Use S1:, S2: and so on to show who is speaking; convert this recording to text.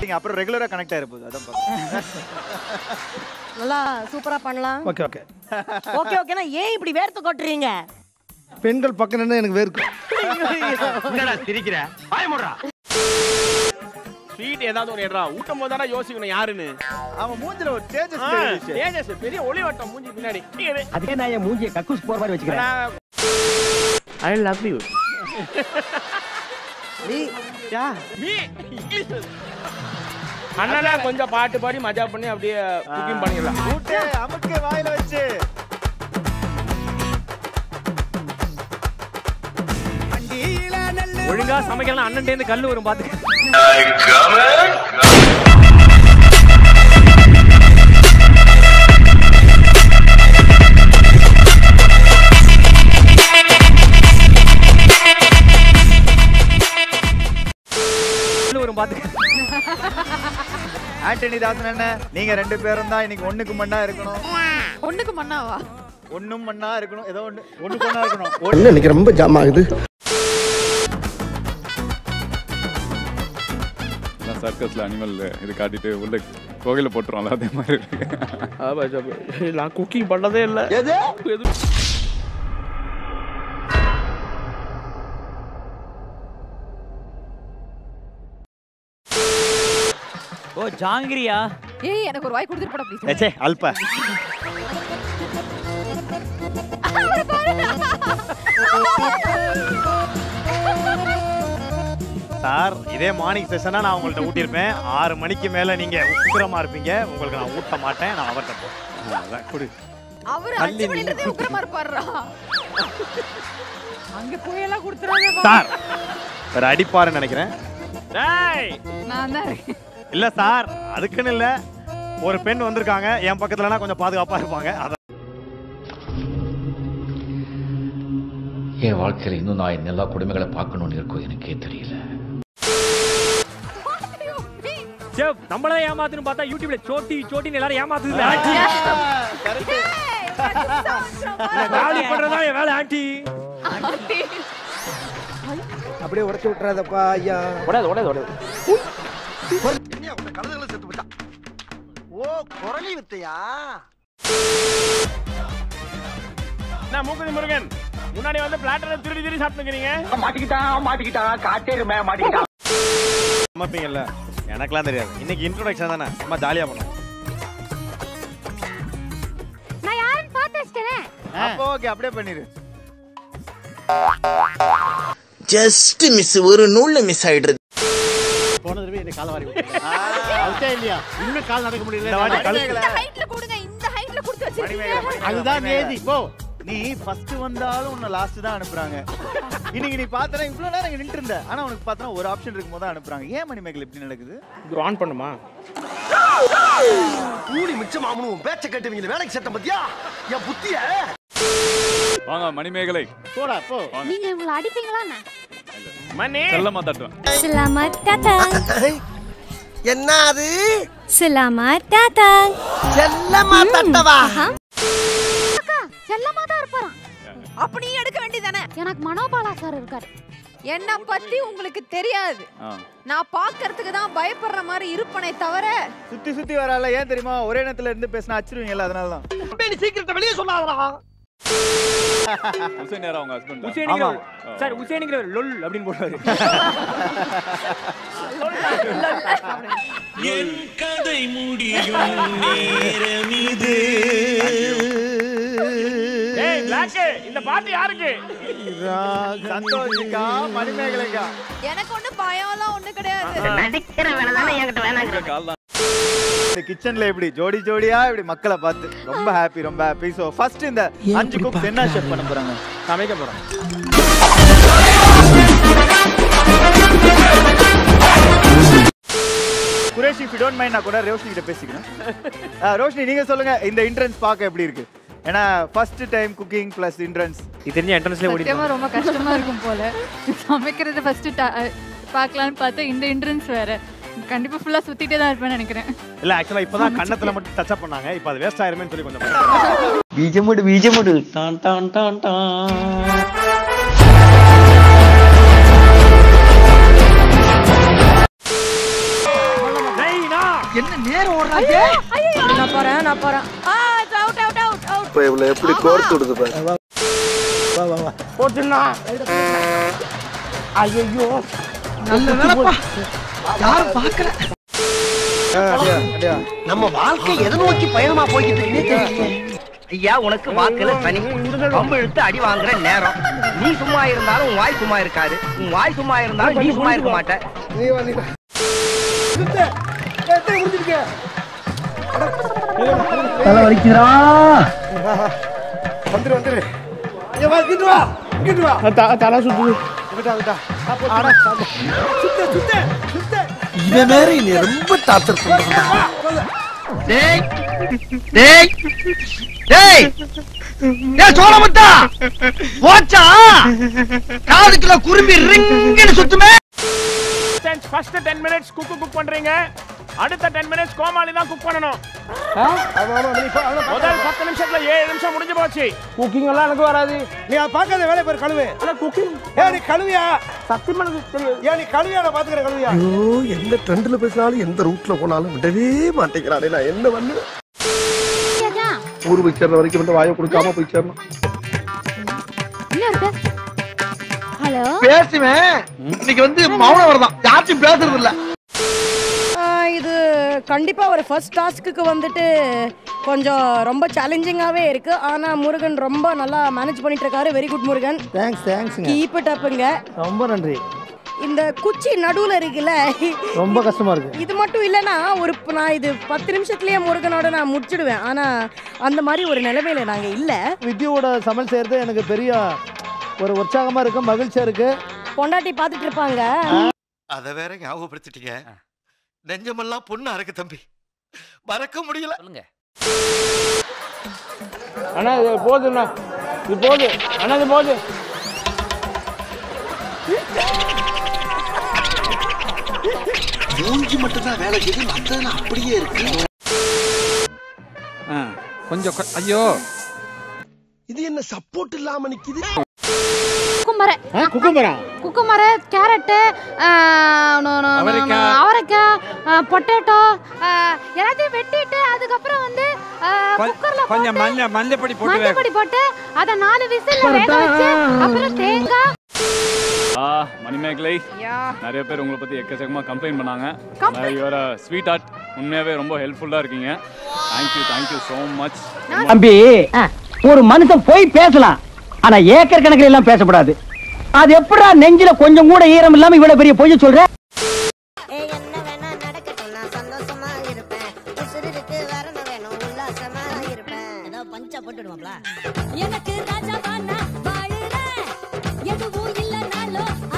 S1: Starting அப்புறம் ரெகுலரா connect ஆயிருப்போது அதான் பாருங்க
S2: நல்லா சூப்பரா பண்ணலாம்
S3: ஓகே ஓகே
S2: ஓகே ஓகேனா ஏன் இப்படி வேர்த்து கொட்டுறீங்க
S3: பெண்கள் பக்கம் நின்று எனக்கு வேர்க்கும்
S4: என்னடா சிரிக்கிற பயமுடுறா
S5: ஸ்வீட் ஏதாவது ஒன்று எடுறா ஊட்டும் போது தானே யோசிக்கணும் யாருன்னு
S1: அவன் மூஞ்சில ஒரு தேஜஸ்
S5: ஆ,
S1: தெரிஞ்சுச்சு.
S5: தேஜஸ் பெரிய ஒளி வட்டம் மூஞ்சி பின்னாடி
S4: அதுக்கே நான் என் மூஞ்சியை கக்கூஸ் போற மாதிரி வச்சுக்கிறேன்
S5: I love you me English அண்ணனா கொஞ்சம் பாட்டு பாடி மஜா பண்ணி அப்படியே குக்கிங் பண்ணிடலாம்
S1: கூட்டு அமுக்கு வாயில வச்சு
S5: ஒழுங்கா சமைக்கலாம் அண்ணன் இருந்து கல்லு வரும் பாத்துக்க கல்லு வரும் பாத்துக்க
S1: ஆண்டனி தாசன் என்ன நீங்க ரெண்டு பேரும் தான் இன்னைக்கு ஒண்ணுக்கு மண்ணா இருக்கணும்
S6: ஒண்ணுக்கு மண்ணாவா
S1: ஒண்ணும் மண்ணா இருக்கணும் ஏதோ ஒண்ணு ஒண்ணுக்கு ஒண்ணா இருக்கணும்
S3: என்ன இன்னைக்கு ரொம்ப ஜாம் ஆகுது
S7: சர்க்கஸ்ல அனிமல் இது காட்டிட்டு உள்ள கோகையில போட்டுருவாங்களா அதே மாதிரி இருக்கு
S5: நான் குக்கிங் பண்ணதே இல்ல எது
S4: ஓ ஜாங்கிரியா
S6: ஏய் எனக்கு ஒரு வாய் கொடுத்துட்டு போடா ப்ளீஸ்
S1: ஏச்சே அல்ப சார் இதே மார்னிங் செஷனா நான் உங்கள்ட்ட ஊட்டியிருப்பேன் ஆறு மணிக்கு மேல நீங்க உக்கிரமா இருப்பீங்க உங்களுக்கு நான் ஊட்ட மாட்டேன் நான் அவர்கிட்ட போறேன் அதான் கொடு
S6: அவர் அஞ்சு மணின்றதே உக்கிரமா இருப்பாருடா அங்க போய் எல்லாம் கொடுத்துறாங்க
S1: சார் வேற அடிப்பாருன்னு நினைக்கிறேன்
S5: டேய்
S6: நான் தான் இருக்கேன்.
S1: இல்ல சார் அதுக்குன்னு இல்ல ஒரு பெண் வந்திருக்காங்க என் பக்கத்துலனா கொஞ்சம் பாதுகாப்பா இருப்பாங்க அதான்
S8: என் வாழ்க்கையில் இன்னும் நான் இந்த எல்லா கொடுமைகளை பார்க்கணும்னு இருக்கோ எனக்கே தெரியல
S5: செவ் நம்மளே ஏமாத்துன்னு பார்த்தா யூடியூப்ல சோட்டி சோட்டின்னு எல்லாரும் ஏமாத்துது காலி பண்றதா என் வேலை ஆண்டி
S3: அப்படியே உடச்சு விட்டுறாதப்பா ஐயா
S5: உடையாது உடையாது உடையாது
S3: ஓ குரலி வித்தையா
S5: நான் மூக்குதி முருகன் முன்னாடி வந்து பிளாட்டர் திருடி திருடி சாப்பிட்டுக்கிறீங்க
S4: மாட்டிக்கிட்டான் மாட்டிக்கிட்டான் காட்டேருமே மாட்டிக்கிட்டான்
S1: சமைப்பீங்கல்ல எனக்கெல்லாம் தெரியாது இன்னைக்கு இன்ட்ரோடக்ஷன் தானே சும்மா ஜாலியா பண்ணுவோம்
S6: நான் யாருன்னு பார்த்து வச்சிட்டேனே
S1: அப்போ ஓகே அப்படியே பண்ணிரு
S9: ஜஸ்ட் மிஸ் ஒரு நூல்ல மிஸ் ஆயிடுறது
S3: போன தடவை என்ன கால வாரி விட்டேன் இல்லையா இன்னும் கால் நடக்க
S1: இந்த
S3: முடியல
S1: வாட்டி
S6: இந்த
S1: கழுத்துல
S6: ஹைட்ல கொடுங்க இந்த ஹைட்ல கொடுத்து வச்சிருக்கீங்க
S3: அதுதான் நேதி போ
S1: நீ ஃபர்ஸ்ட் வந்தாலும் உன்னை லாஸ்ட் தான் அனுப்புறாங்க இன்னைக்கு நீ பார்த்தனா இவ்வளவு நேரம் இங்க நின்று இருந்த ஆனா உனக்கு பார்த்தனா ஒரு ஆப்ஷன் இருக்கும்போது தான் அனுப்புறாங்க ஏன் மணிமேகல் இப்படி நடக்குது
S5: இது ஆன் பண்ணுமா
S3: கூலி மிச்சமாமனு உன் பேச்ச கேட்டு வேலைக்கு சட்டம் பத்தியா என் புத்திய
S7: வாங்க மணிமேகலை
S3: போடா போ
S6: நீங்க இவங்கள அடிப்பீங்களா என்ன
S5: மணி
S7: செல்லமா தட்டுவேன்
S10: Selamat datang.
S3: என்ன அது
S10: Selamat datang.
S3: செல்லமா தட்டவா
S6: அக்கா செல்லமா தான் இருப்பாராம் அப்ப நீ எடுக்க வேண்டியதானே எனக்கு மனோபாலா சார் இருக்காரு என்ன பத்தி உங்களுக்கு தெரியாது
S7: ஆ
S6: நான் பாக்குறதுக்கு தான் பயப்படுற மாதிரி இருப்பனே தவிர
S1: சுத்தி சுத்தி வரால ஏன் தெரியுமா ஒரே நேரத்துல இருந்து பேசினா அச்சிருவீங்கல்ல அதனால தான்
S3: நீ சீக்கிரத்தை வெளியே சொல்லாதடா
S7: உசேன் யாரா உங்க ஹஸ்பண்ட்
S5: உசேனிங்கிற சார் உசேனிங்கிற லொல் அப்படின்னு போடுவாரு ஏய் பிளாக் இந்த பாட்டு யாருக்கு
S1: சந்தோஷிக்கா மணிமேகலைக்கா
S6: எனக்கு ஒண்ணு பயம்லாம் ஒண்ணு கிடையாது
S7: கால் தான்
S1: இந்த கிச்சன்ல எப்படி ஜோடி ஜோடியா இப்படி மக்களை பார்த்து ரொம்ப ஹாப்பி ரொம்ப ஹாப்பி சோ ஃபர்ஸ்ட் இந்த அஞ்சு குக்ஸ் என்ன ஷெஃப் பண்ண போறாங்க
S5: சமைக்க போறோம்
S1: Kuresh if you don't mind நான் கூட ரோஷினி கிட்ட பேசிக்கிறேன் ஆ, ரோஷினி நீங்க சொல்லுங்க இந்த என்ட்ரன்ஸ் பார்க்க எப்படி இருக்கு ஏன்னா first time cooking plus entrance
S5: இது தெரிஞ்ச என்ட்ரன்ஸ்ல ஓடி
S6: சத்தியமா ரொம்ப கஷ்டமா இருக்கும் போல சமைக்கிறது ஃபர்ஸ்ட் பார்க்கலான்னு பார்த்தா இந்த என்ட்ரன்ஸ் வேற கண்டிப்பா ஃபுல்லா சுத்திட்டே தான் இருப்பேன்னு நினைக்கிறேன்
S1: இல்ல ஆக்சுவலா இப்பதான் கண்ணத்துல மட்டும் டச் அப் பண்ணாங்க இப்போ அது வேஸ்ட் ஆயிருமேன்னு சொல்லி கொஞ்சம்
S4: பீஜமுடு பீஜமுடு டான் டான் டான் டான்
S2: நான் போறேன் நான் போறேன் அவுட் அவுட் அவுட் அவுட்
S9: இப்ப இவ்வளவு எப்படி கோர்த்து விடுது பாரு
S5: போட்டுண்ணா ஐயோ
S3: நம்ம வாழ்க்கை எதை நோக்கி பயணமா போய்கிட்டு இருக்குன்னே தெரியல
S11: ஐயா உனக்கு வாக்குல சனி கம்பு இழுத்து அடி வாங்குற நேரம் நீ சும்மா இருந்தாலும் உன் வாய் சும்மா இருக்காது உன் வாய் சும்மா இருந்தாலும் நீ சும்மா இருக்க மாட்ட
S3: தலை வலிக்குதுடா
S1: வந்துரு வந்துரு இங்க வா இங்கிட்டு வா இங்கிட்டு வா
S5: தலை சுத்துது
S1: இங்கிட்டா இங்கிட்டா ஆடா சுத்த சுத்த சுத்த
S9: இவன் வேற என்னை ரொம்ப டார்ச்சர் பண்றான்
S11: டேய் டேய் டேய் டேய் சோழமுத்தா போச்சா காதுக்குள்ள குரும்பி ரிங்குன்னு சுத்துமே
S5: first ten minutes cook cook பண்றீங்க அடுத்த டென் மினிட்ஸ் கோமாளி தான் குக் பண்ணணும் முதல் பத்து நிமிஷத்துல ஏழு நிமிஷம் முடிஞ்சு போச்சு குக்கிங் எல்லாம் எனக்கு வராது
S1: நீ அதை பார்க்காத வேலை பேர் கழுவு
S5: குக்கிங்
S1: ஏ நீ கழுவியா
S5: சத்தியமா எனக்கு தெரியாது
S1: ஏ நீ கழுவியா நான் பாத்துக்கிறேன் கழுவியா
S9: ஐயோ எந்த ட்ரெண்ட்ல பேசினாலும் எந்த ரூட்ல போனாலும் விடவே மாட்டேங்கிறானே நான் என்ன பண்ணு ஊர் போய் சேர்ற வரைக்கும் வந்து வாயை கொடுக்காம போய் சேரணும்
S6: ஹலோ
S9: பேசுவேன் இன்னைக்கு வந்து மௌனம் வரதான் யார்ட்டும் பேசுறது இல்ல
S2: இது கண்டிப்பா ஒரு ஃபர்ஸ்ட் டாஸ்க்கு வந்துட்டு கொஞ்சம் ரொம்ப சேலஞ்சிங்காவே இருக்கு ஆனா முருகன் ரொம்ப நல்லா மேனேஜ் பண்ணிட்டு இருக்காரு வெரி குட் முருகன்
S3: தேங்க்ஸ் தேங்க்ஸ்ங்க
S2: கீப் இட் அப்புங்க
S3: ரொம்ப நன்றி
S2: இந்த குச்சி நடுவுல இருக்குல்ல
S3: ரொம்ப கஷ்டமா இருக்கு
S2: இது மட்டும் இல்லைன்னா ஒரு இப்ப நான் இது பத்து நிமிஷத்துலயே முருகனோட நான் முடிச்சிடுவேன் ஆனா அந்த மாதிரி ஒரு நிலைமையில நாங்க இல்ல
S3: வித்யுவோட சமையல் செய்யறது எனக்கு பெரிய ஒரு உற்சாகமா இருக்கு மகிழ்ச்சியா இருக்கு
S2: பொண்டாட்டி பார்த்துட்டு இருப்பாங்க
S9: அத வேற ஞாபகப்படுத்திட்டீங்க நெஞ்சமெல்லாம் பொண்ணு அறக்கு தம்பி மறக்க முடியல
S5: அண்ணா இது போதுண்ணா இது போது அண்ணா இது போது
S9: மூஞ்சி மட்டும் தான் வேலை செய்யுது மத்ததெல்லாம் அப்படியே இருக்கு
S7: கொஞ்சம் கொ- ஐயோ
S9: இது என்ன சப்போர்ட் இல்லாம நிக்குது
S6: குக்கும்பரை
S3: குக்கும்பரா
S6: குக்கும்பரை கேரட்டு
S7: அவரைக்காய்.
S6: அவரைக்காய் பொட்டேட்டோ எல்லாத்தையும் வெட்டிட்டு அதுக்கப்புறம் வந்து குக்கர்ல
S7: கொஞ்சம் மஞ்சள் மஞ்சப்பொடி போட்டு வேக
S6: மஞ்சப்பொடி போட்டு அதை நாலு விசில் வேக வச்சு அப்புறம் தேங்காய்
S7: ஆ மணிமேகலை நிறைய பேர் உங்களை பத்தி எக்கச்சக்கமா கம்ப்ளைண்ட் பண்ணாங்க யுவர் ஸ்வீட் ஆர்ட் உண்மையாவே ரொம்ப ஹெல்ப்ஃபுல்லா இருக்கீங்க தேங்க்யூ தேங்க்யூ ஸோ மச்
S11: தம்பி ஒரு மனுஷன் போய் பேசலாம் ஆனா ஏக்கர் கணக்கில் எல்லாம் பேசக்கூடாது அது எப்படா நெஞ்சில கொஞ்சம் கூட ஈரம் இல்லாம இவ்வளவு பெரிய பொய்ய சொல்ற
S2: என்ன வேணா நடக்கட்டும் நான் சந்தோஷமா இருப்பேன் உசுருக்கு வரணும் வேணும் உல்லாசமா இருப்பேன் ஏதோ பஞ்சா போட்டுடுவாங்களா
S10: எனக்கு ராஜா வாழுறேன் எதுவும் இல்லைனாலும்